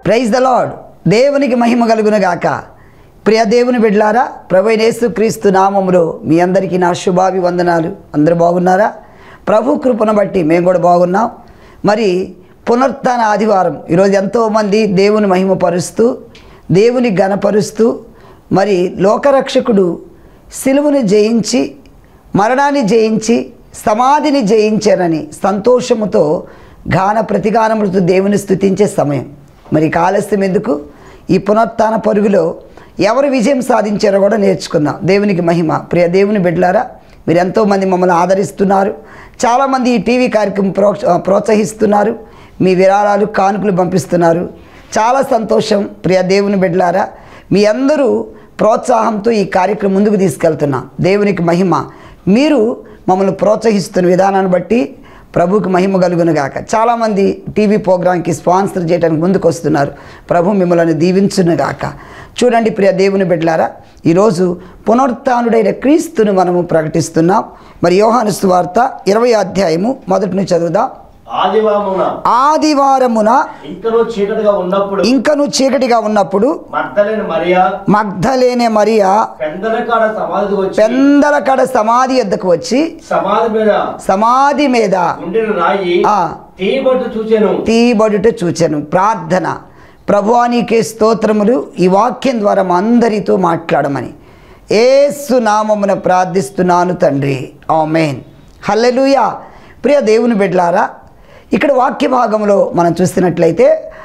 Praise the Lord దేవునికి మహిమ కలుగును గాక ప్రియ దేవుని బిడ్లారా ప్రభు యేసు క్రీస్తు నామములో మీ అందరికీ నా శుభాభివందనాలు అందరూ బాగున్నారా ప్రభు కృపను బట్టి మేము కూడా బాగున్నాం మరి పునరుత్థాన ఆదివారం ఈరోజు ఎంతోమంది దేవుని మహిమపరుస్తూ దేవుని గణపరుస్తూ మరి లోకరక్షకుడు సిలువను జయించి మరణాన్ని జయించి సమాధిని జయించారని సంతోషముతో గాన ప్రతిగానములతో దేవుని స్తుతించే సమయం మరి ఇక ఆలస్యం ఎందుకు ఈ పునరుత్థాన పరుగులో ఎవరు విజయం సాధించారో కూడా నేర్చుకుందాం దేవునికి మహిమ ప్రియ దేవుని బిడ్డలారా మీరు ఎంతోమంది మమ్మల్ని ఆదరిస్తున్నారు చాలామంది ఈ టీవీ కార్యక్రమం ప్రో ప్రోత్సహిస్తున్నారు మీ విరాళాలు కానుకలు పంపిస్తున్నారు చాలా సంతోషం ప్రియ దేవుని బిడ్డలారా మీ అందరూ ప్రోత్సాహంతో ఈ కార్యక్రమం ముందుకు తీసుకెళ్తున్నాం దేవునికి మహిమ మీరు మమ్మల్ని ప్రోత్సహిస్తున్న విధానాన్ని బట్టి ప్రభుకి మహిమ కలుగును గాక చాలామంది టీవీ ప్రోగ్రాంకి స్పాన్సర్ చేయడానికి ముందుకు వస్తున్నారు ప్రభు మిమ్మల్ని దీవించును గాక చూడండి ప్రియ దేవుని బిడ్డలారా ఈరోజు పునరుత్నుడైన క్రీస్తును మనము ప్రకటిస్తున్నాం మరి యోహాను సువార్త ఇరవై అధ్యాయము మొదటి నుంచి చదువుదాం ఆదివారమున ఆదివారమున ఇంకనూ చీకటిగా ఉన్నప్పుడు ఇంకను చీకటిగా ఉన్నప్పుడు మర్దలైన మరియా మగ్ధలేనే మరియా పెందలకాడ సమాధికి వచ్చి పెందలకడ సమాధి ఎద్దకు వచ్చి సమాధి మీద సమాధి మీద ఉండిన రాయి ఆ తీయబట్టు చూచాను తీయబడుట చూచాను ప్రార్థన ప్రభువానికే స్తోత్రములు ఈ వాక్యం ద్వారా మా అందరితో మాట్లాడమని ఏసు నామమున ప్రార్థిస్తున్నాను తండ్రి ఆమెన్ హల్లెలూయా ప్రియ దేవుని బిడ్లారా ఇక్కడ వాక్య భాగంలో మనం చూస్తున్నట్లయితే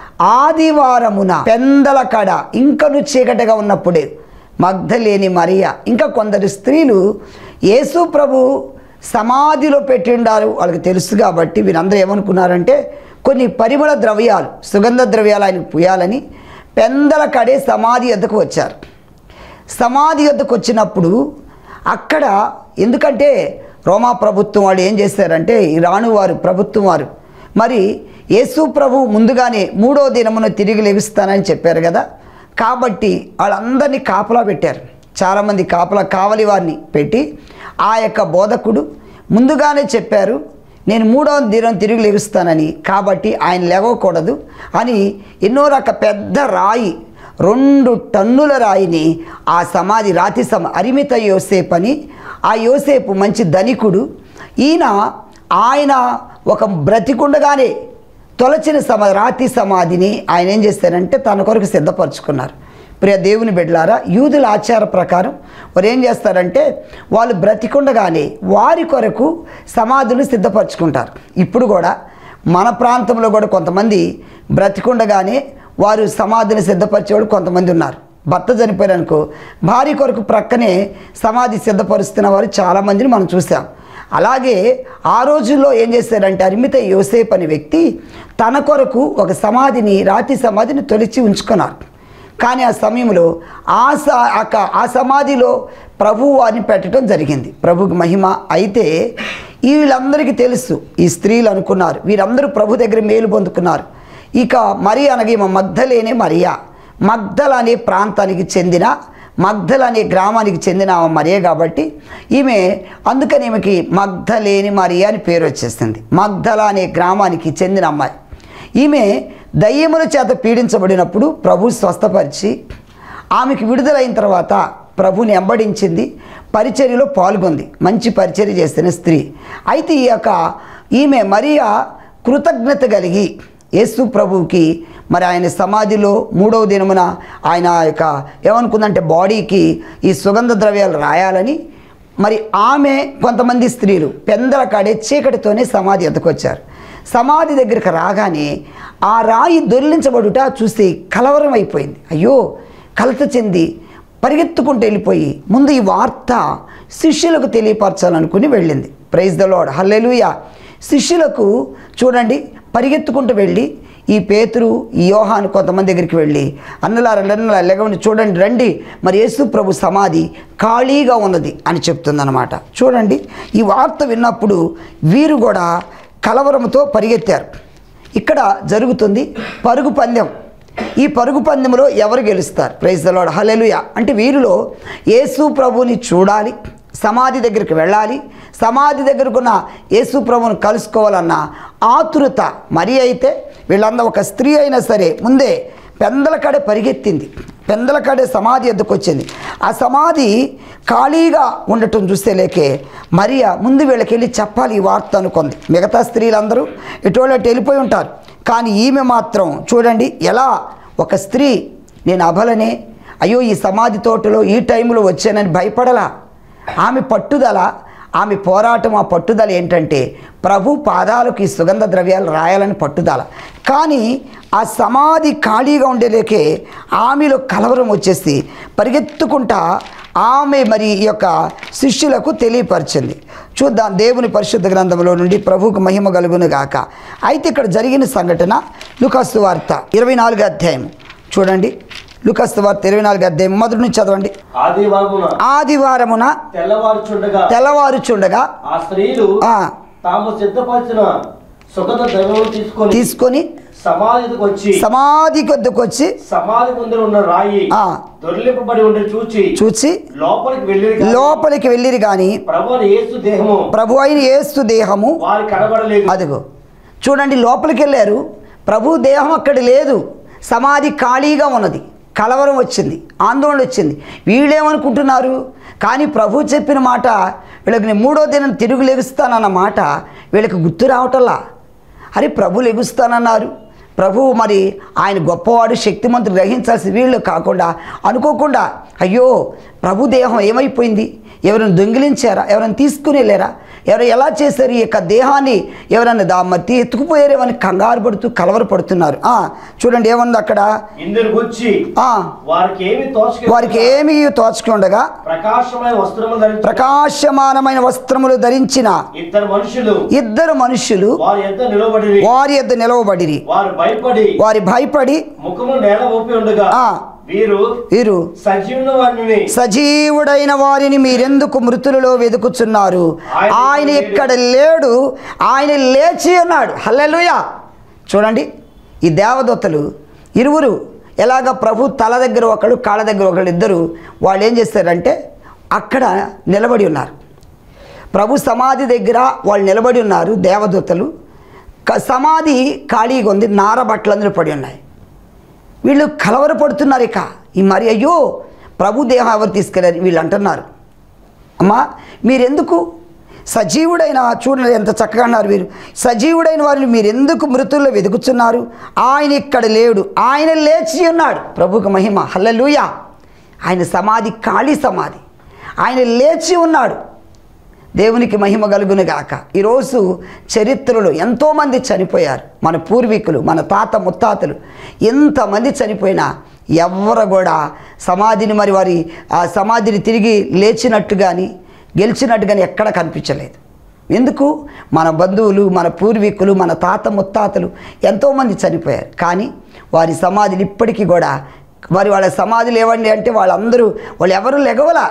ఆదివారమున పెందల కడ ఇంకను చీకటిగా ఉన్నప్పుడే మగ్ధలేని మరియా ఇంకా కొందరు స్త్రీలు యేసు ప్రభు సమాధిలో పెట్టి ఉండారు వాళ్ళకి తెలుసు కాబట్టి వీరందరూ ఏమనుకున్నారంటే కొన్ని పరిమళ ద్రవ్యాలు సుగంధ ద్రవ్యాలు ఆయనకు పూయాలని పెందల కడే సమాధి వద్దకు వచ్చారు సమాధి వద్దకు వచ్చినప్పుడు అక్కడ ఎందుకంటే రోమా ప్రభుత్వం వాళ్ళు ఏం చేశారంటే ఈ రాణువారు ప్రభుత్వం వారు మరి యేసు ప్రభు ముందుగానే మూడో దినమున తిరిగి లెగుస్తానని చెప్పారు కదా కాబట్టి వాళ్ళందరినీ కాపలా పెట్టారు చాలామంది కాపలా కావలి వారిని పెట్టి ఆ యొక్క బోధకుడు ముందుగానే చెప్పారు నేను మూడవ దినం తిరిగి లెగుస్తానని కాబట్టి ఆయన లేవకూడదు అని ఎన్నో రక పెద్ద రాయి రెండు టన్నుల రాయిని ఆ సమాధి రాతి సమ అరిమిత యోసేపు అని ఆ యోసేపు మంచి ధనికుడు ఈయన ఆయన ఒక బ్రతికుండగానే తొలచిన సమా రాతి సమాధిని ఆయన ఏం చేస్తారంటే తన కొరకు సిద్ధపరచుకున్నారు ప్రియ దేవుని బిడ్డలారా యూదుల ఆచార ప్రకారం వారు ఏం చేస్తారంటే వాళ్ళు బ్రతికుండగానే వారి కొరకు సమాధులు సిద్ధపరచుకుంటారు ఇప్పుడు కూడా మన ప్రాంతంలో కూడా కొంతమంది బ్రతికుండగానే వారు సమాధిని సిద్ధపరిచేవాడు కొంతమంది ఉన్నారు భర్త చనిపోయారనుకో భార్య కొరకు ప్రక్కనే సమాధి సిద్ధపరుస్తున్న వారు చాలామందిని మనం చూసాం అలాగే ఆ రోజుల్లో ఏం చేశారంటే అరిమిత యోసేప్ అనే వ్యక్తి తన కొరకు ఒక సమాధిని రాతి సమాధిని తొలిచి ఉంచుకున్నారు కానీ ఆ సమయంలో ఆ స ఆ- ఆ సమాధిలో ప్రభు వారిని పెట్టడం జరిగింది ప్రభుకి మహిమ అయితే వీళ్ళందరికీ తెలుసు ఈ స్త్రీలు అనుకున్నారు వీరందరూ ప్రభు దగ్గర మేలు పొందుకున్నారు ఇక మరి అనగా ఈమె మగ్ధలేనే మరియా మగ్ధల్ అనే ప్రాంతానికి చెందిన మగ్ధల్ అనే గ్రామానికి చెందిన ఆమె మరియే కాబట్టి ఈమె అందుకని ఈమెకి మగ్ధలేని మరియా అని పేరు వచ్చేసింది మగ్ధల అనే గ్రామానికి చెందిన అమ్మాయి ఈమె దయ్యముల చేత పీడించబడినప్పుడు ప్రభు స్వస్థపరిచి ఆమెకి విడుదలైన తర్వాత ప్రభుని ఎంబడించింది పరిచర్యలో పాల్గొంది మంచి పరిచర్య చేస్తున్న స్త్రీ అయితే ఈ యొక్క ఈమె మరియా కృతజ్ఞత కలిగి యేసు ప్రభువుకి మరి ఆయన సమాధిలో మూడవ దినమున ఆయన యొక్క ఏమనుకుందంటే బాడీకి ఈ సుగంధ ద్రవ్యాలు రాయాలని మరి ఆమె కొంతమంది స్త్రీలు పెందల కాడే చీకటితోనే సమాధి ఎత్తుకొచ్చారు సమాధి దగ్గరికి రాగానే ఆ రాయి దొర్లించబడుట చూసి కలవరం అయిపోయింది అయ్యో కలత చెంది పరిగెత్తుకుంటూ వెళ్ళిపోయి ముందు ఈ వార్త శిష్యులకు తెలియపరచాలనుకుని వెళ్ళింది ప్రైజ్ ద లాడ్ హల్లెలూయా శిష్యులకు చూడండి పరిగెత్తుకుంటూ వెళ్ళి ఈ పేతురు ఈ యోహాను కొంతమంది దగ్గరికి వెళ్ళి అన్నలారా అన్నలా లెగవండి చూడండి రండి మరి యేసు ప్రభు సమాధి ఖాళీగా ఉన్నది అని చెప్తుందన్నమాట చూడండి ఈ వార్త విన్నప్పుడు వీరు కూడా కలవరంతో పరిగెత్తారు ఇక్కడ జరుగుతుంది పరుగు పందెం ఈ పరుగు పందెంలో ఎవరు గెలుస్తారు ప్రైజ్ దలాడ్ హలెలుయ అంటే వీరిలో యేసు ప్రభుని చూడాలి సమాధి దగ్గరికి వెళ్ళాలి సమాధి దగ్గరకున్న యేసు ప్రభుని కలుసుకోవాలన్న ఆతురత మరి అయితే వీళ్ళందరూ ఒక స్త్రీ అయినా సరే ముందే పెందలకాడే పరిగెత్తింది పెందలకాడే సమాధి ఎద్దుకు వచ్చింది ఆ సమాధి ఖాళీగా ఉండటం చూస్తే లేకే మరియా ముందు వీళ్ళకి వెళ్ళి చెప్పాలి ఈ వార్త అనుకుంది మిగతా స్త్రీలందరూ ఇటువంటి వెళ్ళిపోయి ఉంటారు కానీ ఈమె మాత్రం చూడండి ఎలా ఒక స్త్రీ నేను అబలనే అయ్యో ఈ సమాధి తోటలో ఈ టైంలో వచ్చానని భయపడలా ఆమె పట్టుదల ఆమె పోరాటం ఆ పట్టుదల ఏంటంటే ప్రభు పాదాలకు ఈ సుగంధ ద్రవ్యాలు రాయాలని పట్టుదల కానీ ఆ సమాధి ఖాళీగా ఉండేలేకే ఆమెలో కలవరం వచ్చేసి పరిగెత్తుకుంటా ఆమె మరి ఈ యొక్క శిష్యులకు తెలియపరిచింది చూద్దాం దేవుని పరిశుద్ధ గ్రంథంలో నుండి ప్రభువుకు మహిమ కలుగును గాక అయితే ఇక్కడ జరిగిన సంఘటన లుకస్తు వార్త ఇరవై నాలుగు అధ్యాయం చూడండి లుకస్తు వార్త ఇరవై నాలుగు అధ్యాయం మొదటి నుంచి చదవండి ఆది వాగున ఆదివారమున తెల్లవారుచుండగా తెల్లవారుచుండగా ఆ స్త్రీలు ఆ, తాము సిద్ధపరిచిన సుగంధ ద్రవ్యములు తీసుకొని తీసుకొని సమాధికి వచ్చి సమాధి కొద్దుకు వచ్చి సమాధి ముందర ఉన్న రాయి ఆ, దొర్లింపబడి ఉండి చూచి చూచి లోపలికి వెళ్ళి లోపలికి వెళ్ళిరి గాని ప్రభు యేసు దేహము ప్రభు అయిన యేసు దేహము వారి కనబడలేదు అదిగో చూడండి లోపలికి వెళ్ళారు ప్రభు దేహం అక్కడ లేదు సమాధి ఖాళీగా ఉన్నది కలవరం వచ్చింది ఆందోళన వచ్చింది వీళ్ళేమనుకుంటున్నారు కానీ ప్రభు చెప్పిన మాట వీళ్ళకి నేను మూడో దినం తిరుగు లెగుస్తానన్న మాట వీళ్ళకి గుర్తు రావటంలా అరే ప్రభు లెగుస్తానన్నారు ప్రభు మరి ఆయన గొప్పవాడు శక్తిమంతుడు గ్రహించాల్సి వీళ్ళు కాకుండా అనుకోకుండా అయ్యో ప్రభు దేహం ఏమైపోయింది ఎవరైనా దొంగిలించారా ఎవరైనా తీసుకుని వెళ్ళారా ఎవరు ఎలా చేశారు ఈ యొక్క దేహాన్ని ఎవరైనా దా మట్టి ఎత్తుకుపోయారేమని కంగారు పడుతూ కలవరపడుతున్నారు ఆ, చూడండి ఏముంది అక్కడ ఇందుని గుచ్చి ఆ, వారికి ఏమి తోచక వారికి ఏమీ తోచుకుండగా ప్రకాశమైన వస్త్రములు ధరించి ప్రకాశమానమైన వస్త్రములు ధరించిన ఇద్దరు మనుషులు ఇద్దరు మనుషులు వారి ఎంత నిలబడి వారి యొద్ద నిలవబడిరి వారు భయపడి వారి భయపడి ముఖము నేల ఊపి ఉండగా ఆ, వీరు వీరు సజీవుల వారిని సజీవుడైన వారిని మీరెందుకు మృతులలో వెతుకుచున్నారు ఆయన ఇక్కడ లేడు ఆయన లేచి ఉన్నాడు హల్లెలూయా చూడండి ఈ దేవదూతలు ఇరువురు ఎలాగ ప్రభు తల దగ్గర ఒకడు కాళ్ళ దగ్గర ఒకడు ఇద్దరు వాళ్ళు ఏం చేస్తారంటే అక్కడ నిలబడి ఉన్నారు ప్రభు సమాధి దగ్గర వాళ్ళు నిలబడి ఉన్నారు దేవదూతలు క- సమాధి ఖాళీగా ఉంది నార బట్టలు అందులో పడి ఉన్నాయి వీళ్ళు కలవరపడుతున్నారు ఇక ఈ మరి అయ్యో ప్రభు దేహం ఎవరు తీసుకెళ్ళారు వీళ్ళు అంటున్నారు అమ్మా మీరెందుకు సజీవుడైన చూడండి ఎంత చక్కగా అన్నారు వీరు సజీవుడైన వారిని మీరు ఎందుకు మృతుల్లో వెతుకుతున్నారు ఆయన ఇక్కడ లేడు ఆయన లేచి ఉన్నాడు ప్రభుకు మహిమ హల్లెలూయా ఆయన సమాధి ఖాళీ సమాధి ఆయన లేచి ఉన్నాడు దేవునికి మహిమ కలుగును గాక ఈరోజు చరిత్రలో ఎంతోమంది చనిపోయారు మన పూర్వీకులు మన తాత ముత్తాతలు ఎంతమంది చనిపోయినా ఎవరు కూడా సమాధిని మరి వారి ఆ సమాధిని తిరిగి లేచినట్టు కానీ గెలిచినట్టు కానీ ఎక్కడ కనిపించలేదు ఎందుకు మన బంధువులు మన పూర్వీకులు మన తాత ముత్తాతలు ఎంతోమంది చనిపోయారు కానీ వారి సమాధులు ఇప్పటికీ కూడా మరి వాళ్ళ సమాధులు ఏవండి అంటే వాళ్ళందరూ వాళ్ళు ఎవరు లెగవలా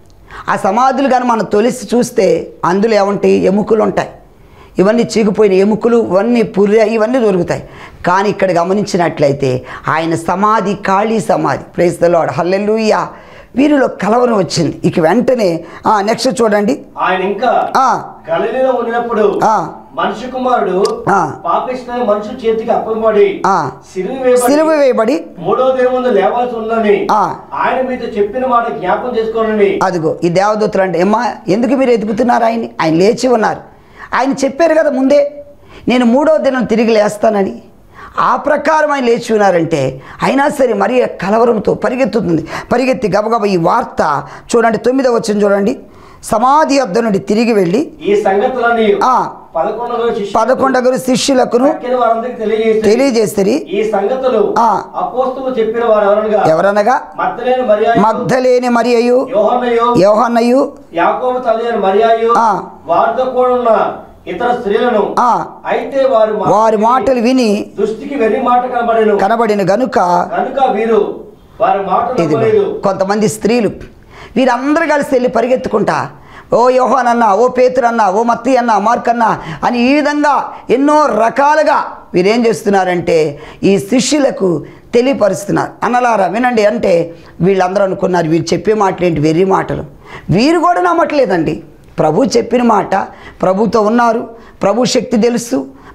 ఆ సమాధులు కానీ మనం తొలిసి చూస్తే అందులో ఏమంటాయి ఎముకలు ఉంటాయి ఇవన్నీ చీకిపోయిన ఎముకలు ఇవన్నీ పుర్రె ఇవన్నీ దొరుకుతాయి కానీ ఇక్కడ గమనించినట్లయితే ఆయన సమాధి ఖాళీ సమాధి ప్రేస్ ద లార్డ్ హల్లెలూయా వీరిలో కలవరం వచ్చింది ఇక వెంటనే నెక్స్ట్ చూడండి ఆయన ఇంకా ఆ, గలిలో ఉన్నప్పుడు ఆ. మనిషి కుమారుడు ఆ. పాపిస్తున్న మనుషుల చేతికి అప్పలబడి ఆ. సిలువ వేయబడి సిలువ వేయబడి మూడో దేవుందు లేవాల్సి ఉందని ఆ. ఆయన మీతో చెప్పిన మాట జ్ఞాపం చేసుకోనని అదిగో ఈ దేవదూతలు అంటే ఏమ్మా ఎందుకు మీరు ఎదుగుతున్నారు ఆయన్ని ఆయన లేచి ఉన్నారు ఆయన చెప్పారు కదా ముందే నేను మూడో దినం తిరిగి లేస్తానని ఆ ప్రకారం ఆయన లేచి ఉన్నారంటే అయినా సరే మరి కలవరంతో పరిగెత్తుతుంది పరిగెత్తి గబగబ ఈ వార్త చూడండి తొమ్మిదో వచ్చింది చూడండి సమాధి వద్ద నుండి తిరిగి వెళ్ళి ఈ సంగతులని ఆ, పదకొండవ శిష్యులకు పదకొండగురు శిష్యులకును తక్కిన వారందరికీ తెలియజేసి తెలియజేస్తారు ఈ సంగతులు ఆ. అపోస్తులు చెప్పిన వారు ఎవరనగా ఎవరనగా మద్దలేని మరియాయు మగ్ధలేని మరియయు యోహన్నయు యోహన్నయు యాకోబు తల్లి అయిన మరియాయు ఆ. వారితో కూడా ఉన్న ఇతర స్త్రీలను ఆ, అయితే వారు మా- వారి మాటలు విని దృష్టికి వెర్రి మాట కనబడేను కనబడిన గనుక కనుక వీరు వారి మాట ఇది నమ్మలేదు కొంతమంది స్త్రీలు వీరందరూ కలిసి వెళ్ళి పరిగెత్తుకుంటా ఓ యోహాన్ అన్న ఓ పేతురు అన్న ఓ మత్తి అన్న మార్క్ అన్న అని ఈ విధంగా ఎన్నో రకాలుగా వీరేం చేస్తున్నారంటే ఈ శిష్యులకు తెలియపరుస్తున్నారు అన్నలారా వినండి అంటే వీళ్ళందరూ అనుకున్నారు వీళ్ళు చెప్పే మాటలు ఏంటి వెర్రి మాటలు వీరు కూడా నమ్మట్లేదండి ప్రభు చెప్పిన మాట ప్రభుతో ఉన్నారు ప్రభు శక్తి తెలుసు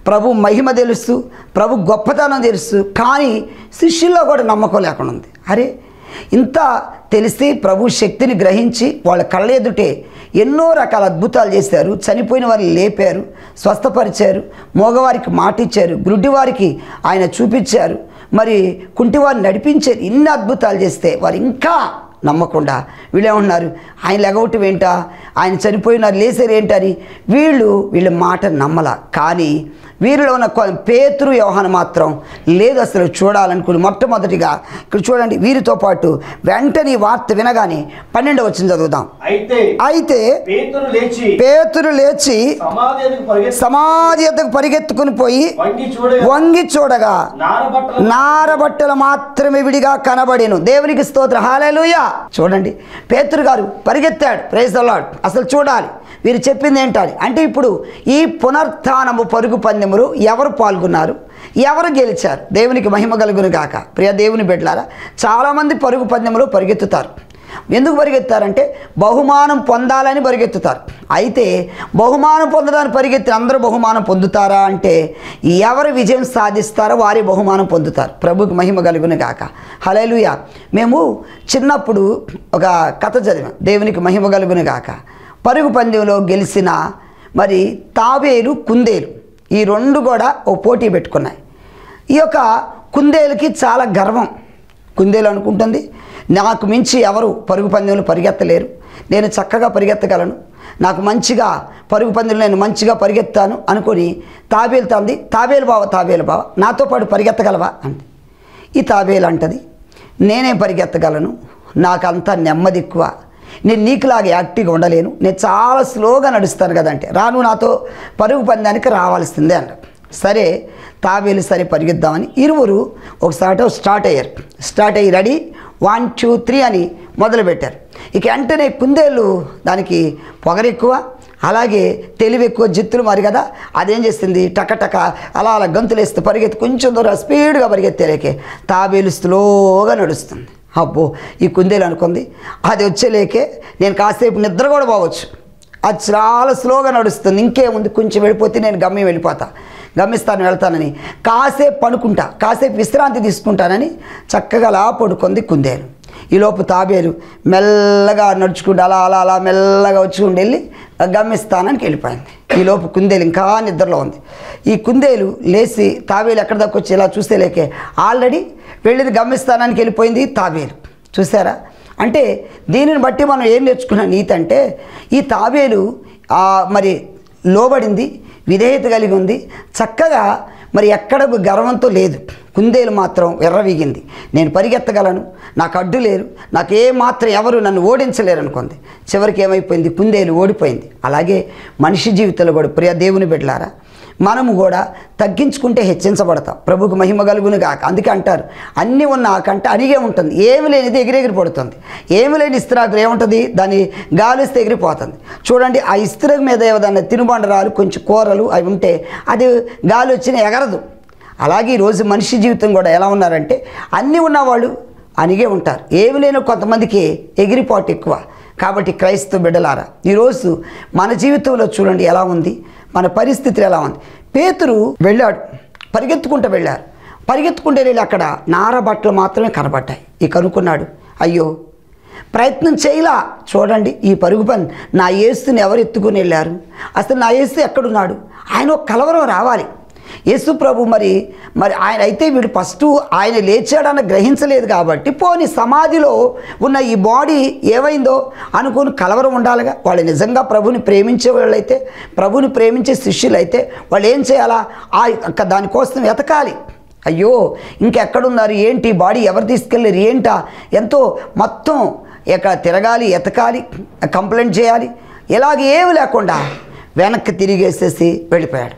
ప్రభు మహిమ తెలుసు ప్రభు గొప్పతనం తెలుసు కానీ శిష్యుల్లో కూడా నమ్మకం లేకుండా ఉంది అరే ఇంత తెలిసి ప్రభు శక్తిని గ్రహించి వాళ్ళ కళ్ళ ఎదుటే ఎన్నో రకాల అద్భుతాలు చేశారు చనిపోయిన వారిని లేపారు స్వస్థపరిచారు మోగవారికి మాట ఇచ్చారు గుడ్డివారికి ఆయన చూపించారు మరి కుంటివారిని నడిపించారు ఇన్ని అద్భుతాలు చేస్తే వారు ఇంకా నమ్మకుండా వీళ్ళేమన్నారు ఆయన లెగవటం ఏంటా ఆయన చనిపోయినారు లేసారు ఏంటని వీళ్ళు వీళ్ళ మాట నమ్మల కానీ వీరిలో ఉన్న కొ- పేతురు వ్యవహాన మాత్రం లేదు అసలు చూడాలనుకుని మొట్టమొదటిగా ఇక్కడ చూడండి వీరితో పాటు వెంటనే ఈ వార్త వినగానే పన్నెండు వచ్చిన చదువుదాం అయితే అయితే పేతురు లేచి పేతురు లేచి సమాధి ఎదుగు పరిగెత్తి సమాధి ఎద్దకు పరిగెత్తుకుని పోయి వంగి చూడ వంగి చూడగా నారబట్టలు నారబట్టలు మాత్రమే విడిగా కనబడేను దేవునికి స్తోత్ర హాలేలుయ చూడండి పేతురు గారు పరిగెత్తాడు ప్రైజ్ అలాడ్ అసలు చూడాలి వీరు చెప్పింది ఏంటని అంటే ఇప్పుడు ఈ పునరుత్నము పరుగు పందెములు ఎవరు పాల్గొన్నారు ఎవరు గెలిచారు దేవునికి మహిమ కలుగును గాక ప్రియ దేవుని బిడ్డలారా చాలామంది పరుగు పందెములు పరిగెత్తుతారు ఎందుకు పరిగెత్తారంటే బహుమానం పొందాలని పరిగెత్తుతారు అయితే బహుమానం పొందడానికి పరిగెత్తి అందరూ బహుమానం పొందుతారా అంటే ఎవరు విజయం సాధిస్తారో వారే బహుమానం పొందుతారు ప్రభుకి మహిమ కలుగును గాక హలేలుయ మేము చిన్నప్పుడు ఒక కథ చదివాం దేవునికి మహిమ కలుగును గాక పరుగు పందెంలో గెలిచిన మరి తాబేలు కుందేలు ఈ రెండు కూడా ఓ పోటీ పెట్టుకున్నాయి ఈ యొక్క కుందేలుకి చాలా గర్వం కుందేలు అనుకుంటుంది నాకు మించి ఎవరు పరుగు పందెంలో పరిగెత్తలేరు నేను చక్కగా పరిగెత్తగలను నాకు మంచిగా పరుగు పందెంలో నేను మంచిగా పరిగెత్తాను అనుకొని తాబేలు తంది తాబేలు బావ తాబేలు బావ నాతో పాటు పరిగెత్తగలవా అంది ఈ తాబేలు అంటది నేనే పరిగెత్తగలను నాకంతా నెమ్మది ఎక్కువ నేను నీకులాగా యాక్టివ్గా ఉండలేను నేను చాలా స్లోగా నడుస్తాను కదంటే రాను నాతో పరుగు పందానికి రావాల్సిందే అన్నాడు సరే తాబేలు సరే పరిగెద్దామని ఇరువురు ఒకసారి స్టార్ట్ అయ్యారు స్టార్ట్ అయ్యి రెడీ వన్ టూ త్రీ అని మొదలుపెట్టారు ఇక వెంటనే కుందేళ్ళు దానికి పొగరెక్కువ అలాగే తెలివి ఎక్కువ జిత్తులు మరి కదా అదేం చేస్తుంది టకటక అలా అలా గంతులేస్తూ పరిగెత్తి కొంచెం దూరం స్పీడ్గా పరిగెత్తేలేకే తాబేలు స్లోగా నడుస్తుంది అబ్బో ఈ కుందేలు అనుకుంది అది వచ్చేలేకే నేను కాసేపు నిద్ర కూడా పోవచ్చు అది చాలా స్లోగా నడుస్తుంది ఇంకేముంది కొంచెం వెళ్ళిపోతే నేను గమ్యం వెళ్ళిపోతా గమ్మిస్తాను వెళ్తానని కాసేపు పడుకుంటా కాసేపు విశ్రాంతి తీసుకుంటానని చక్కగా అలా పడుకుంది కుందేలు ఈలోపు తాబేలు మెల్లగా నడుచుకుంటూ అలా అలా అలా మెల్లగా వచ్చుకుంటూ వెళ్ళి గమ్మిస్తానానికి వెళ్ళిపోయింది ఈలోపు కుందేలు ఇంకా నిద్రలో ఉంది ఈ కుందేలు లేచి తాబేలు ఎక్కడ దాకా వచ్చి ఇలా చూస్తే లేకే ఆల్రెడీ వెళ్ళింది గమ్మిస్తానానికి వెళ్ళిపోయింది తాబేలు చూసారా అంటే దీనిని బట్టి మనం ఏం నేర్చుకున్న నీతి అంటే ఈ తాబేలు ఆ, మరి లోబడింది విధేయత కలిగి ఉంది చక్కగా మరి ఎక్కడ గర్వంతో లేదు కుందేలు మాత్రం ఎర్రవీగింది నేను పరిగెత్తగలను నాకు అడ్డు లేరు నాకు ఏ మాత్రం ఎవరు నన్ను ఓడించలేరు అనుకుంది చివరికి ఏమైపోయింది కుందేలు ఓడిపోయింది అలాగే మనిషి జీవితంలో కూడా ప్రియ దేవుని బిడ్డలారా మనము కూడా తగ్గించుకుంటే హెచ్చించబడతాం ప్రభుకు మహిమ కలుగును కాక అందుకే అంటారు అన్నీ ఉన్న ఆ కంట అరిగే ఉంటుంది ఏమి లేనిది ఎగిరెగిరి పడుతుంది ఏమి లేని ఇస్త్రాకులు ఏముంటుంది దాన్ని గాలిస్తే ఎగిరిపోతుంది చూడండి ఆ ఇస్త్రకు మీద ఏదైనా తినుబండరాలు కొంచెం కూరలు అవి ఉంటే అది గాలి వచ్చిన ఎగరదు అలాగే ఈరోజు మనిషి జీవితం కూడా ఎలా ఉన్నారంటే అన్నీ ఉన్నవాళ్ళు అనిగే ఉంటారు ఏమి లేని కొంతమందికి ఎగిరిపోటు ఎక్కువ కాబట్టి క్రైస్తవ బిడ్డలారా ఈరోజు మన జీవితంలో చూడండి ఎలా ఉంది మన పరిస్థితులు ఎలా ఉంది పేతురు వెళ్ళాడు పరిగెత్తుకుంటూ వెళ్ళారు పరిగెత్తుకుంటూ వెళ్ళి అక్కడ నార బట్టలు మాత్రమే కనబడ్డాయి ఇక అనుకున్నాడు అయ్యో ప్రయత్నం చేయలా చూడండి ఈ పరుగు పని నా యేసుని ఎవరు ఎత్తుకుని వెళ్ళారు అసలు నా యేసు ఎక్కడున్నాడు ఆయన ఒక కలవరం రావాలి యేసు ప్రభు మరి మరి ఆయన అయితే వీడు ఫస్ట్ ఆయన లేచాడని గ్రహించలేదు కాబట్టి పోని సమాధిలో ఉన్న ఈ బాడీ ఏమైందో అనుకుని కలవరం ఉండాలిగా వాళ్ళు నిజంగా ప్రభుని ప్రేమించే వాళ్ళైతే ప్రభుని ప్రేమించే శిష్యులైతే వాళ్ళు ఏం చేయాలా ఆ యొక్క దానికోసం వెతకాలి అయ్యో ఇంకెక్కడున్నారు ఏంటి బాడీ ఎవరు తీసుకెళ్ళారు ఏంటా ఎంతో మొత్తం ఎక్కడ తిరగాలి ఎతకాలి కంప్లైంట్ చేయాలి ఇలాగ ఏమి లేకుండా వెనక్కి తిరిగేసేసి వెళ్ళిపోయాడు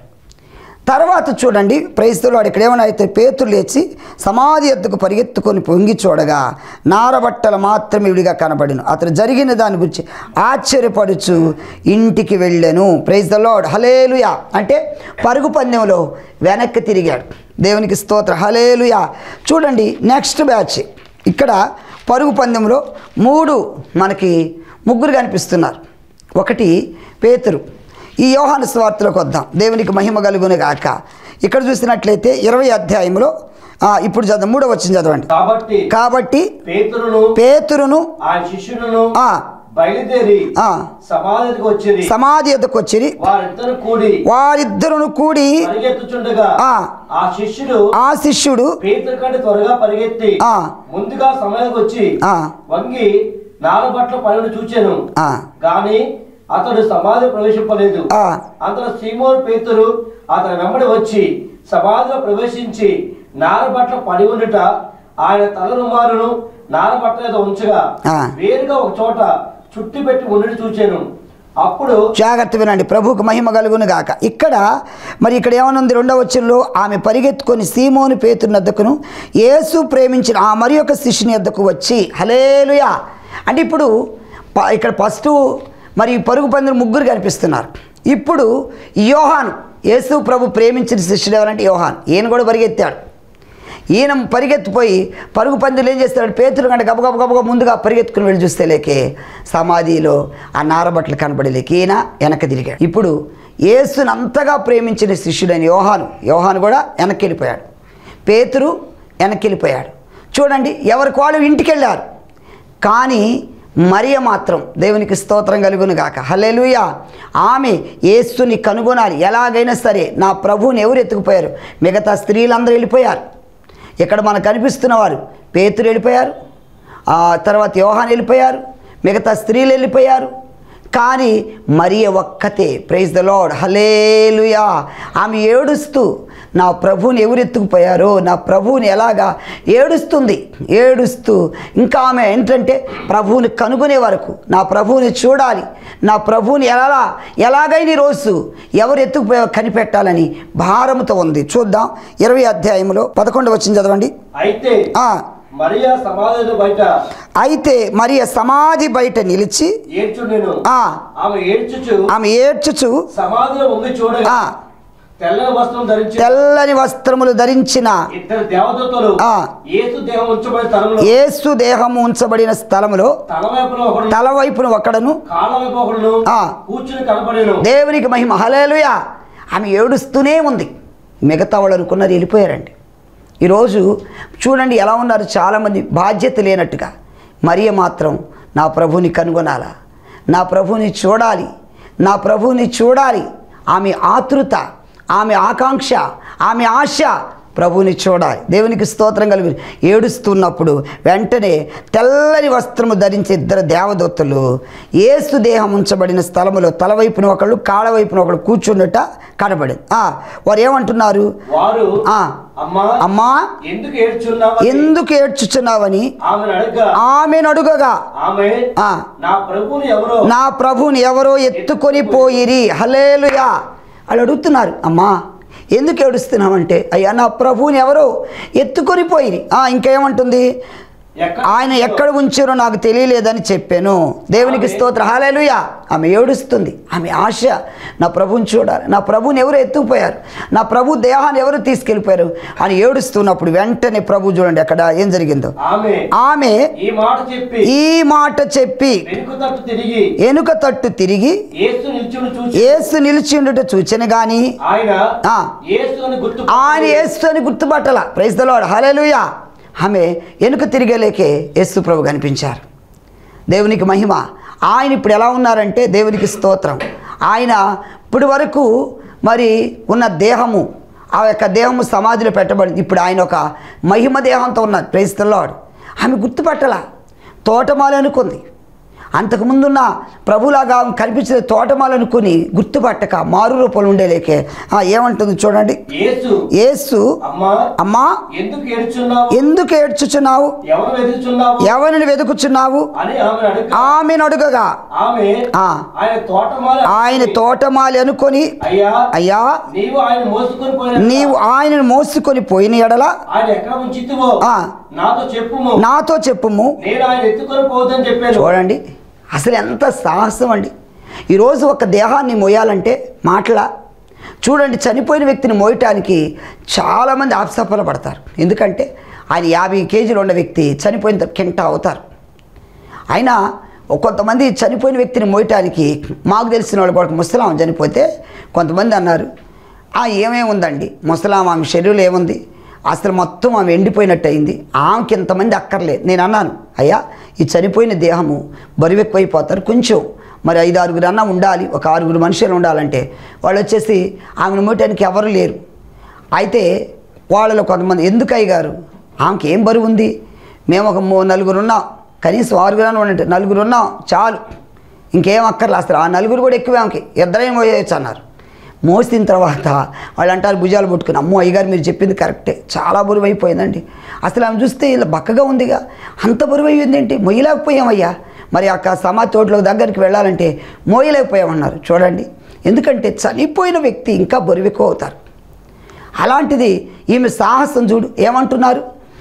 తర్వాత చూడండి ప్రైస్తులు వాడు ఇక్కడ ఏమైనా అయితే పేతులు లేచి సమాధి ఎద్దుకు పరిగెత్తుకొని పొంగి చూడగా నారబట్టలు మాత్రమే విడిగా కనబడిను అతను జరిగిన దాని గురించి ఆశ్చర్యపడుచు ఇంటికి వెళ్ళాను ప్రైజ్ ద లార్డ్ హలేలుయా అంటే పరుగు పందెంలో వెనక్కి తిరిగాడు దేవునికి స్తోత్ర హలేలుయా చూడండి నెక్స్ట్ బ్యాచ్ ఇక్కడ పరుగు పందెంలో మూడు మనకి ముగ్గురు కనిపిస్తున్నారు ఒకటి పేతురు ఈ యోహాను స్వార్తలోకి వద్దాం దేవునికి మహిమ కలుగును గాక ఇక్కడ చూసినట్లయితే ఇరవై అధ్యాయంలో ఆ, ఇప్పుడు చదవండి మూడో వచ్చింది చదవండి కాబట్టి కాబట్టి పేతురును పేతురును ఆ శిష్యులను ఆ, బయలుదేరి ఆ, సమాధికి వచ్చింది సమాధి ఎద్దకు వచ్చిరి వారిద్దరు కూడి వారిద్దరును కూడి పరిగెత్తుచుండగా ఆ. ఆ శిష్యుడు ఆ శిష్యుడు పేతురు కంటే త్వరగా పరిగెత్తి ఆ. ముందుగా సమయానికి వచ్చి ఆ. వంగి నాలుగు బట్ల పనులు చూచాను ఆ, గాని అతడు సమాధి ప్రవేశింపలేదు ఆ. అంతలో సీమోన్ పేతురు అతని వెంబడి వచ్చి సమాధిలో ప్రవేశించి నారబట్ల పడి ఉండుట ఆయన తల రుమారును నారబట్ల మీద ఉంచగా ఆ. వేరుగా ఒక చోట చుట్టి పెట్టి ఉండి చూచాను అప్పుడు జాగ్రత్త వినండి ప్రభువుకు మహిమ కలుగును గాక ఇక్కడ మరి ఇక్కడ ఏమనుంది రెండవ వచ్చంలో ఆమె పరిగెత్తుకొని సీమోను పేతుని వద్దకును యేసు ప్రేమించిన ఆ మరి యొక్క శిష్యుని వద్దకు వచ్చి హలేలుయా అంటే ఇప్పుడు ప- ఇక్కడ ఫస్ట్ మరి ఈ పరుగు పందులు ముగ్గురు కనిపిస్తున్నారు ఇప్పుడు యోహాను యేసు ప్రభు ప్రేమించిన శిష్యుడు ఎవరంటే యోహాన్ ఈయన కూడా పరిగెత్తాడు ఈయన పరిగెత్తిపోయి పరుగు పందులు ఏం చేస్తాడు పేతులు కంటే గబ గబ గబగబ ముందుగా పరిగెత్తుకుని వెళ్ళి చూస్తే లేకే సమాధిలో ఆ నారబట్టలు కనబడలేక ఈయన వెనక్కి తిరిగాడు ఇప్పుడు యేసుని అంతగా ప్రేమించిన శిష్యుడైన యోహాను యోహాను కూడా వెనక్కి వెళ్ళిపోయాడు పేతురు వెనక్కి వెళ్ళిపోయాడు చూడండి ఎవరికి వాళ్ళు ఇంటికి వెళ్ళారు కానీ మరియ మాత్రం దేవునికి స్తోత్రం కలుగును గాక హల్లెలూయా ఆమె యేసుని కనుగొనాలి ఎలాగైనా సరే నా ప్రభువుని ఎవరు ఎత్తుకుపోయారు మిగతా స్త్రీలందరూ వెళ్ళిపోయారు ఇక్కడ మనకు కనిపిస్తున్న వారు పేతురు వెళ్ళిపోయారు ఆ తర్వాత యోహాన్ వెళ్ళిపోయారు మిగతా స్త్రీలు వెళ్ళిపోయారు కానీ మరియ ఒక్కతే ప్రైజ్ ద లార్డ్ హలేలుయా ఆమె ఏడుస్తూ నా ప్రభువుని ఎవరు ఎత్తుకుపోయారో నా ప్రభువుని ఎలాగా ఏడుస్తుంది ఏడుస్తూ ఇంకా ఆమె ఏంటంటే ప్రభువుని కనుగొనే వరకు నా ప్రభువుని చూడాలి నా ప్రభువుని ఎలా ఎలాగైనా ఈ రోజు ఎవరు ఎత్తుకుపోయారో కనిపెట్టాలని భారముతో ఉంది చూద్దాం ఇరవై అధ్యాయంలో పదకొండు వచ్చింది చదవండి అయితే ఆ, మరియా సమాధి బయట అయితే మరియ సమాధి బయట నిలిచి ఏడ్చు నేను ఆ, ఆమె ఏడ్చుచు ఆమె ఏడ్చుచు సమాధిలో వంగి చూడగా ఆ, తెల్లని వస్త్రం ధరించి తెల్లని వస్త్రములు ధరించిన ఇద్దరు దేవదూతలు ఆ. యేసు దేహం ఉంచబడిన తలంలో యేసు దేహము ఉంచబడిన స్థలములో తల వైపున ఒకడు తల వైపున ఒకడను కాళ్ళ వైపు ఒకడును ఆ. కూర్చుని కనపడేను దేవునికి మహిమ హలేలుయా ఆమె ఏడుస్తూనే ఉంది మిగతా వాళ్ళు అనుకున్నారు వెళ్ళిపోయారండి ఈరోజు చూడండి ఎలా ఉన్నారు చాలామంది బాధ్యత లేనట్టుగా మరియ మాత్రం నా ప్రభుని కనుగొనాలా నా ప్రభుని చూడాలి నా ప్రభుని చూడాలి ఆమె ఆతృత ఆమె ఆకాంక్ష ఆమె ఆశ ప్రభువుని చూడాలి దేవునికి స్తోత్రం కలిగి ఏడుస్తున్నప్పుడు వెంటనే తెల్లని వస్త్రము ధరించే ఇద్దరు దేవదూతలు ఏసు దేహం ఉంచబడిన స్థలములో తల వైపున ఒకళ్ళు కాళ్ళ వైపున ఒకళ్ళు కూర్చుండట కనబడింది ఆ, వారు ఏమంటున్నారు వారు ఆ, అమ్మా అమ్మా ఎందుకు ఏడ్చున్నావు ఎందుకు ఏడ్చుచున్నావని ఆమెను అడగ్గా ఆమెను అడుగగా ఆమె ఆ, నా ప్రభువుని ఎవరో నా ప్రభుని ఎవరో ఎత్తుకొని పోయిరి హలేలుయా వాళ్ళు అడుగుతున్నారు అమ్మా ఎందుకు ఏడుస్తున్నామంటే అయ్యా నా ప్రభువుని ఎవరో ఎత్తుకొని పోయిరి ఆ, ఇంకేమంటుంది ఎక్కడ ఆయన ఎక్కడ ఉంచారో నాకు తెలియలేదని చెప్పాను దేవునికి స్తోత్ర హాలేలుయా ఆమె ఏడుస్తుంది ఆమె ఆశ నా ప్రభుని చూడాలి నా ప్రభుని ఎవరు ఎత్తుకుపోయారు నా ప్రభు దేహాన్ని ఎవరు తీసుకెళ్ళిపోయారు అని ఏడుస్తున్నప్పుడు వెంటనే ప్రభు చూడండి అక్కడ ఏం జరిగిందో ఆమె ఆమె ఈ మాట చెప్పి ఈ మాట చెప్పి వెనుక తట్టు తిరిగి వెనుక తట్టు తిరిగి యేసు నిల్చుని చూసి ఏసు నిలిచిండుట చూచెను గాని ఆయన ఆ. యేసు అని గుర్తు ఆయన యేసు అని గుర్తుపట్టల ప్రైజ్ ద లార్డ్ హల్లెలూయా ఆమె వెనుక తిరిగేలేకే యేసు ప్రభు కనిపించారు దేవునికి మహిమ ఆయన ఇప్పుడు ఎలా ఉన్నారంటే దేవునికి స్తోత్రం ఆయన ఇప్పటి వరకు మరి ఉన్న దేహము ఆ యొక్క దేహము సమాధిలో పెట్టబడింది ఇప్పుడు ఆయన ఒక మహిమ దేహంతో ఉన్నారు ప్రైజ్ ద లార్డ్ ఆమె గుర్తుపట్టల తోటమాలి అనుకుంది అంతకుముందున్న ప్రభులాగా కనిపించిన తోటమాలి అనుకుని గుర్తుపట్టక మారు రూపంలో ఉండేలేకే ఆ, ఏమంటుంది చూడండి యేసు యేసు అమ్మా అమ్మా ఎందుకు ఏడ్చున్నావు ఎందుకు ఏడ్చుచున్నావు ఎవరు వెతుకుచున్నావు ఎవరిని వెతుకుచున్నావు అని ఆమె అడగ ఆమెను అడుగగా ఆమె ఆ. ఆయన తోటమాల ఆయన తోటమాలి అనుకొని అయ్యా అయ్యా నీవు ఆయన మోసుకొని పోయిన నీవు ఆయనను మోసుకొని పోయిన ఎడల ఆయన ఎక్కడ ఉంచితివో ఆ. నాతో చెప్పుము నాతో చెప్పుము నేను ఆయన ఎత్తుకొని పోదని చెప్పాను చూడండి అసలు ఎంత సాహసం అండి ఈరోజు ఒక దేహాన్ని మోయాలంటే మాటలా చూడండి చనిపోయిన వ్యక్తిని మోయటానికి చాలామంది ఆప్సఫల పడతారు ఎందుకంటే ఆయన యాభై కేజీలు ఉన్న వ్యక్తి చనిపోయిన తర్వాత కింట అవుతారు అయినా కొంతమంది చనిపోయిన వ్యక్తిని మోయటానికి మాకు తెలిసిన వాళ్ళు కూడా ముసలాం చనిపోతే కొంతమంది అన్నారు ఆ ఏమేమి ఉందండి ముసలాం ఆమె శరీరంలో ఏముంది అసలు మొత్తం ఆమె ఎండిపోయినట్టు అయింది ఆమెకి ఇంతమంది అక్కర్లేదు నేను అన్నాను అయ్యా ఈ చనిపోయిన దేహము బరువు ఎక్కువైపోతారు కొంచెం మరి ఐదు ఆరుగురు అన్న ఉండాలి ఒక ఆరుగురు మనుషులు ఉండాలంటే వాళ్ళు వచ్చేసి ఆమెను మోయటానికి ఎవరు లేరు అయితే వాళ్ళలో కొంతమంది ఎందుకు అయ్యగారు ఆమెకి ఏం బరువు ఉంది మేము ఒక మూ నలుగురు ఉన్నాం కనీసం ఆరుగురు ఉండండి నలుగురు ఉన్నాం చాలు ఇంకేం అక్కర్లే అసలు ఆ నలుగురు కూడా ఎక్కువ ఆమెకి ఇద్దరే మోయచ్చు అన్నారు మోసిన తర్వాత వాళ్ళు అంటారు భుజాలు పట్టుకుని అమ్మో అయ్యగారు మీరు చెప్పింది కరెక్టే చాలా బరువు అయిపోయిందండి అసలు ఆమె చూస్తే ఇలా బక్కగా ఉందిగా అంత బరువు అయ్యింది ఏంటి మొయ్యలేకపోయామయ్యా మరి అక్క సమా తోటలో దగ్గరికి వెళ్ళాలంటే మోయలేకపోయామన్నారు చూడండి ఎందుకంటే చనిపోయిన వ్యక్తి ఇంకా బరువు ఎక్కువ అవుతారు అలాంటిది ఈమె సాహసం చూడు ఏమంటున్నారు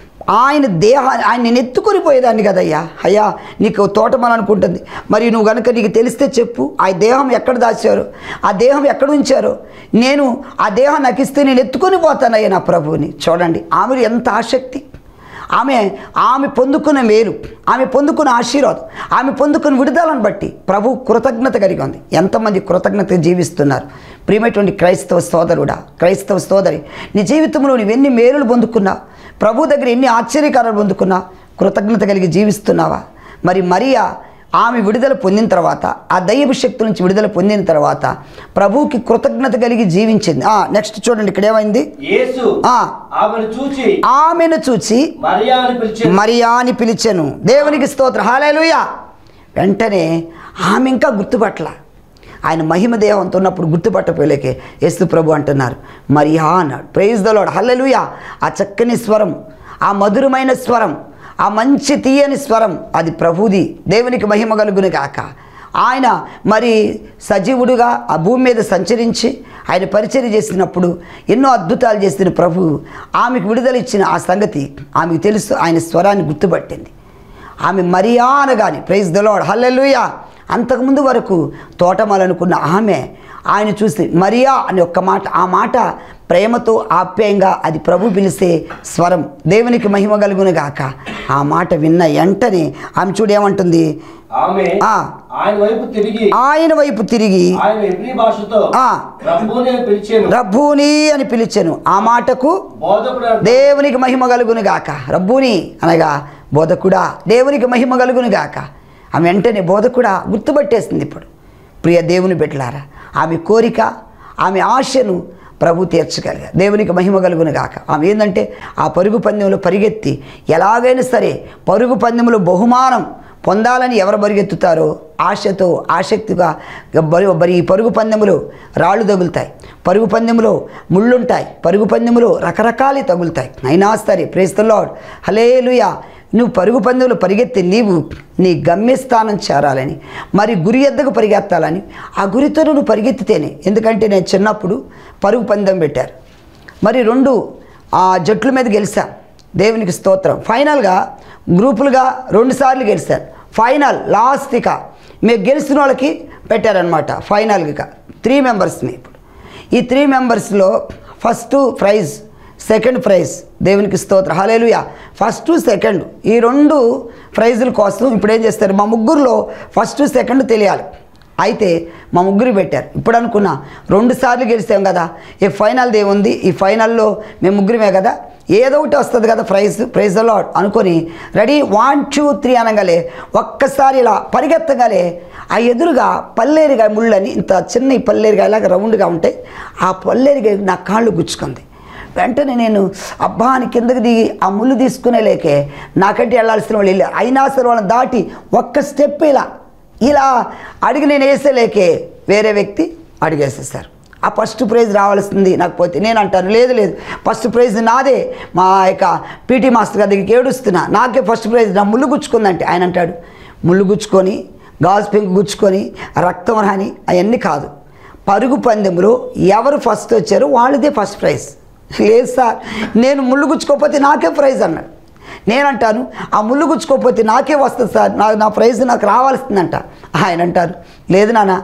ఆయన దేహ ఆయన నేను ఎత్తుకొని పోయేదాన్ని కదయ్యా అయ్యా నీకు తోటమని అనుకుంటుంది మరి నువ్వు కనుక నీకు తెలిస్తే చెప్పు ఆ దేహం ఎక్కడ దాచారో ఆ దేహం ఎక్కడ ఉంచారో నేను ఆ దేహం నాకు ఇస్తే నేను ఎత్తుకొని పోతానయ్యా నా ప్రభువుని చూడండి ఆమె ఎంత ఆసక్తి ఆమె ఆమె పొందుకున్న మేలు ఆమె పొందుకున్న ఆశీర్వాదం ఆమె పొందుకున్న విడుదలను బట్టి ప్రభు కృతజ్ఞత కలిగి ఉంది ఎంతమంది కృతజ్ఞత జీవిస్తున్నారు ప్రియమైనటువంటి క్రైస్తవ సోదరుడా క్రైస్తవ సోదరి నీ జీవితంలో నువ్వు ఎన్ని మేలులు పొందుకున్నా ప్రభు దగ్గర ఎన్ని ఆశ్చర్యకారాలు పొందుకున్నా కృతజ్ఞత కలిగి జీవిస్తున్నావా మరి మరియా ఆమె విడుదల పొందిన తర్వాత ఆ దైవ శక్తి నుంచి విడుదల పొందిన తర్వాత ప్రభువుకి కృతజ్ఞత కలిగి జీవించింది నెక్స్ట్ చూడండి ఇక్కడ ఏమైంది యేసు ఆ. ఆమెను చూచి ఆమెను చూచి మరియా అని పిలిచి మరియా అని పిలిచెను దేవునికి స్తోత్ర హాలేలుయా వెంటనే ఆమె ఇంకా గుర్తుపట్ల ఆయన మహిమ దేవంతో ఉన్నప్పుడు గుర్తుపట్టపోలేకే యేసు ప్రభు అంటున్నారు మరియా అన్నాడు ప్రైజ్ దలోడ్ హల్లెలూయా ఆ చక్కని స్వరం ఆ మధురమైన స్వరం ఆ మంచి తీయని స్వరం అది ప్రభుది దేవునికి మహిమ కలుగును కాక ఆయన మరి సజీవుడుగా ఆ భూమి మీద సంచరించి ఆయన పరిచయం చేసినప్పుడు ఎన్నో అద్భుతాలు చేసిన ప్రభు ఆమెకు విడుదల ఇచ్చిన ఆ సంగతి ఆమెకు తెలుసు ఆయన స్వరాన్ని గుర్తుపట్టింది ఆమె మరియా అనగాని ప్రైజ్ దలోడ్ హల్లెలూయా అంతకుముందు వరకు తోటమాలనుకున్న ఆమె ఆయన చూసి మరియా అనే ఒక్క మాట ఆ మాట ప్రేమతో ఆప్యాయంగా అది ప్రభు పిలిసే స్వరం దేవునికి మహిమ కలుగును గాక ఆ మాట విన్న వెంటనే ఆమె చూడు ఏమంటుంది ఆమె ఆ. ఆయన వైపు తిరిగి ఆయన వైపు తిరిగి ఆయన ఎబ్రి భాషతో ఆ. రబ్బూని అని పిలిచాను రబ్బూని అని పిలిచెను ఆ మాటకు బోధకుడు అర్థం. దేవునికి మహిమ కలుగును గాక రబ్బుని అనగా బోధకుడా దేవునికి మహిమ కలుగును గాక ఆమె వెంటనే బోధకుడా గుర్తుపట్టేసింది ఇప్పుడు ప్రియ దేవుని బిడ్డలారా ఆమె కోరిక ఆమె ఆశను ప్రభు తీర్చగలిగా దేవునికి మహిమ కలుగును గాక ఆమె ఏంటంటే ఆ పరుగు పందెంలో పరిగెత్తి ఎలాగైనా సరే పరుగు పందెంలో బహుమానం పొందాలని ఎవరు పరిగెత్తుతారో ఆశతో ఆసక్తిగా బరి మరి ఈ పరుగు పందెములో రాళ్ళు తగులుతాయి పరుగు పందెములో ముళ్ళుంటాయి పరుగు పందెములో రకరకాలు తగులుతాయి అయినా సరే ప్రేస్తలాడ్ హలేలుయా నువ్వు పరుగు పందెంలో పరిగెత్తి నీవు నీ గమ్యస్థానం చేరాలని మరి గురి ఎద్దకు పరిగెత్తాలని ఆ గురితో నువ్వు పరిగెత్తితేనే ఎందుకంటే నేను చిన్నప్పుడు పరుగు పందెం పెట్టారు మరి రెండు ఆ జట్ల మీద గెలిచాం దేవునికి స్తోత్రం ఫైనల్గా గ్రూపులుగా రెండు సార్లు గెలిచారు ఫైనల్ లాస్ట్ ఇక మీరు గెలిచిన వాళ్ళకి పెట్టారనమాట ఫైనల్గా త్రీ మెంబర్స్ని ఇప్పుడు ఈ త్రీ మెంబర్స్లో ఫస్ట్ ప్రైజ్ సెకండ్ ప్రైజ్ దేవునికి స్తోత్ర హలేలుయా ఫస్ట్ సెకండ్ ఈ రెండు ప్రైజుల కోసం ఇప్పుడు ఏం చేస్తారు మా ముగ్గురులో ఫస్ట్ సెకండ్ తెలియాలి అయితే మా ముగ్గురు పెట్టారు ఇప్పుడు అనుకున్నా రెండు సార్లు గెలిచాం కదా ఈ ఫైనల్ది ఏముంది ఈ ఫైనల్లో మేము ముగ్గురమే కదా ఏదో ఒకటి వస్తుంది కదా ప్రైజ్ ప్రైజ్ లాడ్ అనుకొని రెడీ వన్ టూ త్రీ అనగానే ఒక్కసారి ఇలా పరిగెత్తగానే ఆ ఎదురుగా పల్లేరుగా ముళ్ళని ఇంత చిన్న ఈ పల్లేరుగా ఇలాగ రౌండ్గా ఉంటాయి ఆ పల్లేరుగా నా కాళ్ళు గుచ్చుకుంది వెంటనే నేను అబ్బా అని కిందకి దిగి ఆ ముళ్ళు తీసుకునే లేకే నాకంటే వెళ్ళాల్సిన వాళ్ళు వెళ్ళారు అయినా సరే వాళ్ళని దాటి ఒక్క స్టెప్ ఇలా ఇలా అడిగి నేను వేసేలేకే వేరే వ్యక్తి అడిగేసేసారు ఆ ఫస్ట్ ప్రైజ్ రావాల్సింది నాకు పోతే నేను అంటాను లేదు లేదు ఫస్ట్ ప్రైజ్ నాదే మా యొక్క పీటీ మాస్టర్ గారి దగ్గరికి ఏడుస్తున్నా నాకే ఫస్ట్ ప్రైజ్ నా ముళ్ళు గుచ్చుకుందంటే ఆయన అంటాడు ముళ్ళు గుచ్చుకొని గాజు పెంకు గుచ్చుకొని రక్తం రాని అవన్నీ కాదు పరుగు పందెంలో ఎవరు ఫస్ట్ వచ్చారో వాళ్ళదే ఫస్ట్ ప్రైజ్ లేదు సార్ నేను ముళ్ళు గుచ్చుకోకపోతే నాకే ప్రైజ్ అన్నాడు నేనంటాను ఆ ముళ్ళు గుచ్చుకోకపోతే నాకే వస్తుంది సార్ నా నా ప్రైజ్ నాకు రావాల్సిందంట ఆయన అంటారు లేదు నాన్న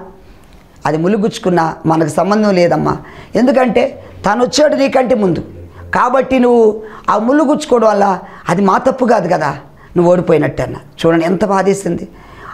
అది ముళ్ళు గుచ్చుకున్నా మనకు సంబంధం లేదమ్మా ఎందుకంటే తను వచ్చాడు నీకంటే ముందు కాబట్టి నువ్వు ఆ ముళ్ళు గుచ్చుకోవడం వల్ల అది మా తప్పు కాదు కదా నువ్వు ఓడిపోయినట్టు అన్న చూడండి ఎంత బాధేసింది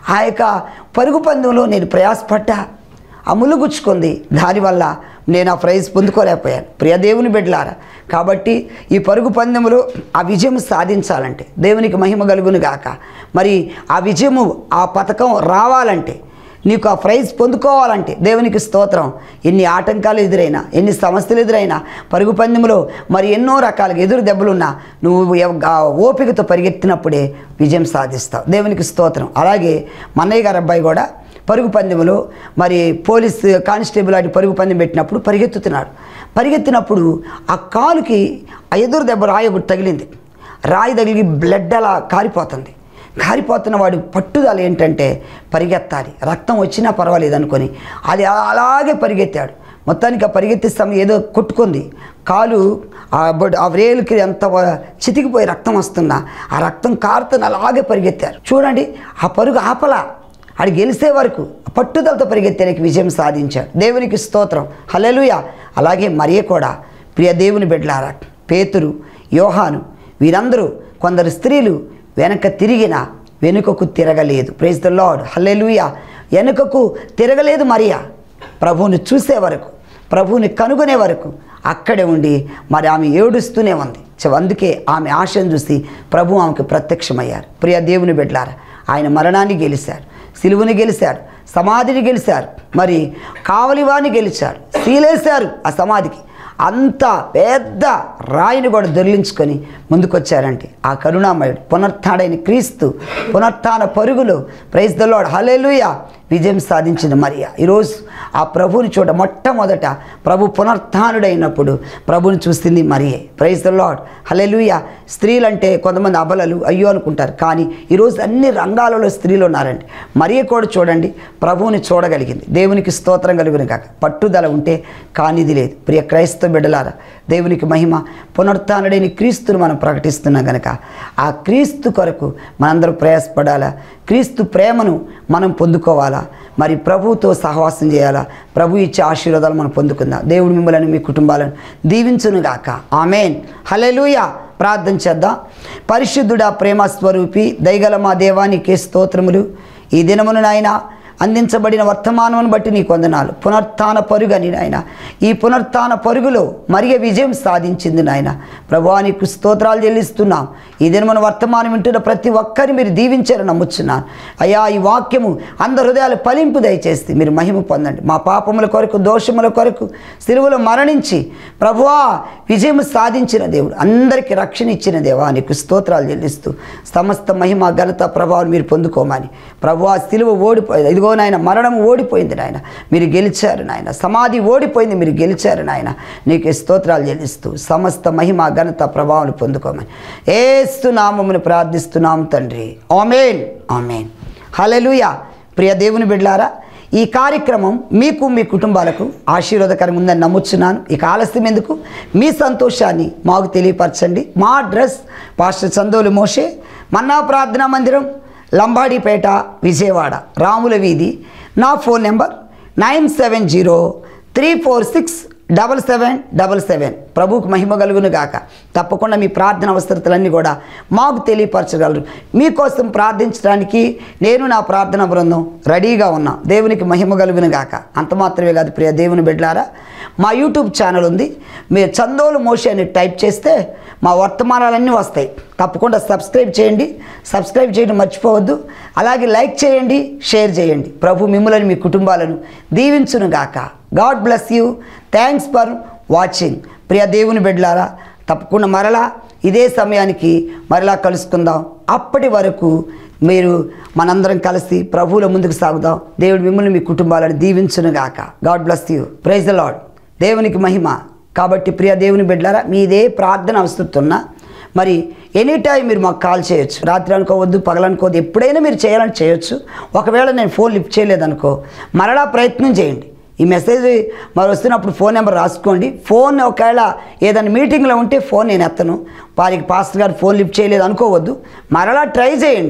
ఆ యొక్క పరుగు పందెంలో నేను ప్రయాసపడ్డా అములుగుచ్చుకుంది దానివల్ల నేను ఆ ప్రైజ్ పొందుకోలేకపోయాను ప్రియ దేవుని బిడ్డలారా కాబట్టి ఈ పరుగు పందెములో ఆ విజయం సాధించాలంటే దేవునికి మహిమ కలుగును గాక మరి ఆ విజయము ఆ పథకం రావాలంటే నీకు ఆ ప్రైజ్ పొందుకోవాలంటే దేవునికి స్తోత్రం ఎన్ని ఆటంకాలు ఎదురైనా ఎన్ని సమస్యలు ఎదురైనా పరుగు పందెంలో మరి ఎన్నో రకాలుగా ఎదురు దెబ్బలున్నా నువ్వు ఎవ- ఆ ఓపికతో పరిగెత్తినప్పుడే విజయం సాధిస్తావు దేవునికి స్తోత్రం అలాగే మన్నయ్య గారి అబ్బాయి కూడా పరుగు పందెంలో మరి పోలీస్ కానిస్టేబుల్ అటు పరుగు పందెం పెట్టినప్పుడు పరిగెత్తుతున్నాడు పరిగెత్తినప్పుడు ఆ కాలుకి ఆ ఎదురు దెబ్బ రాయి ఒకటి తగిలింది రాయి తగిలి బ్లడ్ అలా కారిపోతుంది కారిపోతున్న వాడి పట్టుదల ఏంటంటే పరిగెత్తాలి రక్తం వచ్చినా పర్వాలేదు అనుకొని అది అలాగే పరిగెత్తాడు మొత్తానికి ఆ పరిగెత్తే సమయం ఏదో కొట్టుకుంది కాలు ఆ బొడ్ ఆ వ్రేలుకి ఎంత వ- చితికిపోయి రక్తం వస్తున్నా ఆ రక్తం కారుతున్న అలాగే పరిగెత్తారు చూడండి ఆ పరుగు ఆపలా ఆడు గెలిసే వరకు పట్టుదలతో పరిగెత్తేనికి విజయం సాధించాడు దేవునికి స్తోత్రం హల్లెలూయ అలాగే మరియ కూడా ప్రియ దేవుని బిడ్డలారా పేతురు యోహాను వీరందరూ కొందరు స్త్రీలు వెనక తిరిగిన వెనుకకు తిరగలేదు ప్రైజ్ ద లార్డ్ హల్లెలూయ వెనుకకు తిరగలేదు మరియా ప్రభువుని చూసే వరకు ప్రభువుని కనుగొనే వరకు అక్కడే ఉండి మరి ఆమె ఏడుస్తూనే ఉంది చ- అందుకే ఆమె ఆశను చూసి ప్రభు ఆమెకు ప్రత్యక్షమయ్యారు ప్రియ దేవుని బిడ్డలారా ఆయన మరణాన్ని గెలిచారు సిలువుని గెలిచాడు సమాధిని గెలిచారు మరి కావలివాన్ని గెలిచాడు సీలేశారు ఆ సమాధికి అంత పెద్ద రాయిని కూడా దొరిలించుకొని ముందుకొచ్చారంటే ఆ కరుణామయుడు పునరుత్డైన క్రీస్తు పునరుత్న పరుగులు ప్రైజ్ ద లార్డ్ హల్లెలూయా విజయం సాధించిన మరియా ఈరోజు ఆ ప్రభువుని చూడ మొట్టమొదట ప్రభు పునరుత్డైనప్పుడు ప్రభుని చూసింది మరియే ప్రైజ్ ద లార్డ్ హల్లెలూయా స్త్రీలంటే కొంతమంది అబలలు అయ్యో అనుకుంటారు కానీ ఈరోజు అన్ని రంగాలలో స్త్రీలు ఉన్నారండి మరియ కూడా చూడండి ప్రభువుని చూడగలిగింది దేవునికి స్తోత్రం కలిగిన కాక పట్టుదల ఉంటే కానిది లేదు ప్రియ క్రైస్తవ బిడ్డలారా దేవునికి మహిమ పునరుత్డైన క్రీస్తును మనం ప్రకటిస్తున్నాం కనుక ఆ క్రీస్తు కొరకు మనందరూ ప్రయాసపడాలా క్రీస్తు ప్రేమను మనం పొందుకోవాలా మరి ప్రభువుతో సహవాసం చేయాలా ప్రభు ఇచ్చే ఆశీర్వాదాలు మనం పొందుకుందాం దేవుడు మిమ్మల్ని మీ కుటుంబాలను దీవించునుగాక ఆమెన్ హల్లెలూయా ప్రార్థన చేద్దాం పరిశుద్ధుడా ప్రేమ స్వరూపి దయగల మా దేవానికి స్తోత్రములు ఈ దినమును నాయన అందించబడిన వర్తమానమును బట్టి నీ కొందనాలు పునరుత్థాన పరుగని నాయన ఈ పునరుత్థాన పరుగులో మరియ విజయం సాధించింది నాయన ప్రభువా నీకు స్తోత్రాలు చెల్లిస్తున్నాం ఈ దినమున వర్తమానం వింటున్న ప్రతి ఒక్కరిని మీరు దీవించారని నమ్ముచున్నాను అయ్యా ఈ వాక్యము అందరి హృదయాలు ఫలింపు దయచేసి మీరు మహిమ పొందండి మా పాపముల కొరకు దోషముల కొరకు సిలువలో మరణించి ప్రభువా విజయం సాధించిన దేవుడు అందరికీ రక్షణ ఇచ్చిన దేవా నీకు స్తోత్రాలు చెల్లిస్తూ సమస్త మహిమ ఘనత ప్రభావం మీరు పొందుకోమని ప్రభువా సిలువ ఓడిపోయింది ఇదిగో నాయన మరణం ఓడిపోయింది నాయన మీరు గెలిచారు నాయన సమాధి ఓడిపోయింది మీరు గెలిచారు నాయన నీకు స్తోత్రాలు చెల్లిస్తూ సమస్త మహిమ ఘనత ప్రభావం పొందుకోమని ఏస్తు నామమును ప్రార్థిస్తున్నాం తండ్రి ఆమెన్ ఆమెన్ హల్లెలూయా ప్రియ దేవుని బిడ్లారా ఈ కార్యక్రమం మీకు మీ కుటుంబాలకు ఆశీర్వాదకరంగా ఉందని నమ్ముచున్నాను ఇక ఆలస్యం ఎందుకు మీ సంతోషాన్ని మాకు తెలియపరచండి మా అడ్రస్ పాస్టర్ చందోలు మోషే మన్నా ప్రార్థనా మందిరం లంబాడిపేట విజయవాడ రాముల వీధి నా phone number nine seven zero three four six double seven double seven ప్రభువుకు మహిమ కలుగును గాక తప్పకుండా మీ ప్రార్థన అవసరతలన్నీ కూడా మాకు తెలియపరచగలరు మీకోసం ప్రార్థించడానికి నేను నా ప్రార్థన బృందం రెడీగా ఉన్నా దేవునికి మహిమ కలుగును గాక అంత మాత్రమే కాదు ప్రియ దేవుని బిడ్డలారా మా యూట్యూబ్ ఛానల్ ఉంది మీరు చందోలు మోషి అని టైప్ చేస్తే మా వర్తమానాలన్నీ వస్తాయి తప్పకుండా సబ్స్క్రైబ్ చేయండి సబ్స్క్రైబ్ చేయడం మర్చిపోవద్దు అలాగే లైక్ చేయండి షేర్ చేయండి ప్రభు మిమ్మల్ని మీ కుటుంబాలను దీవించును గాక God bless you thanks for watching ప్రియ దేవుని బిడ్డలారా తప్పకుండా మరలా ఇదే సమయానికి మరలా కలుసుకుందాం అప్పటి వరకు మీరు మనందరం కలిసి ప్రభువుల ముందుకు సాగుదాం దేవుడు మిమ్మల్ని మీ కుటుంబాలను దీవించును గాక God bless you praise the Lord దేవునికి మహిమ కాబట్టి ప్రియ దేవుని బిడ్డలారా మీదే ప్రార్థన అవసరతున్నా మరి ఎనీ టైం మీరు మాకు కాల్ చేయొచ్చు రాత్రి అనుకోవద్దు పగలనుకోవద్దు ఎప్పుడైనా మీరు చేయాలని చేయొచ్చు ఒకవేళ నేను ఫోన్ లిఫ్ట్ చేయలేదనుకో మరలా ప్రయత్నం చేయండి ఈ మెసేజ్ మరి వస్తున్నప్పుడు ఫోన్ నెంబర్ రాసుకోండి ఫోన్ ఒకవేళ ఏదైనా మీటింగ్లో ఉంటే ఫోన్ నేను ఎత్తను వారికి పాస్టర్ గారు ఫోన్ లిఫ్ట్ చేయలేదు అనుకోవద్దు మరలా ట్రై చేయండి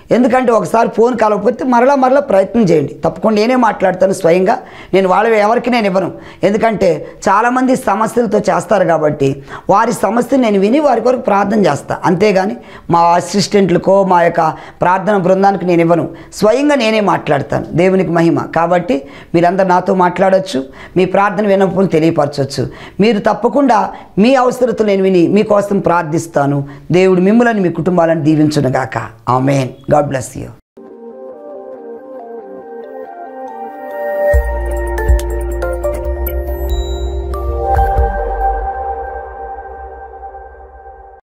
ఎందుకంటే ఒకసారి ఫోన్ కలవకపోతే మరలా మరలా ప్రయత్నం చేయండి తప్పకుండా నేనే మాట్లాడతాను స్వయంగా నేను వాళ్ళ ఎవరికి నేను ఇవ్వను ఎందుకంటే చాలామంది సమస్యలతో చేస్తారు కాబట్టి వారి సమస్యను నేను విని వారి కొరకు ప్రార్థన చేస్తాను అంతేగాని మా అసిస్టెంట్లకో మా యొక్క ప్రార్థన బృందానికి నేను ఇవ్వను స్వయంగా నేనే మాట్లాడతాను దేవునికి మహిమ కాబట్టి మీరందరూ నాతో మాట్లాడొచ్చు మీ ప్రార్థన వినప్పుడు తెలియపరచవచ్చు మీరు తప్పకుండా మీ అవసరతలు నేను విని మీకోసం ప్రార్థిస్తాను దేవుడు మిమ్మల్ని మీ కుటుంబాలను దీవించునుగాక ఆమెన్ గాడ్ బ్లెస్ యూ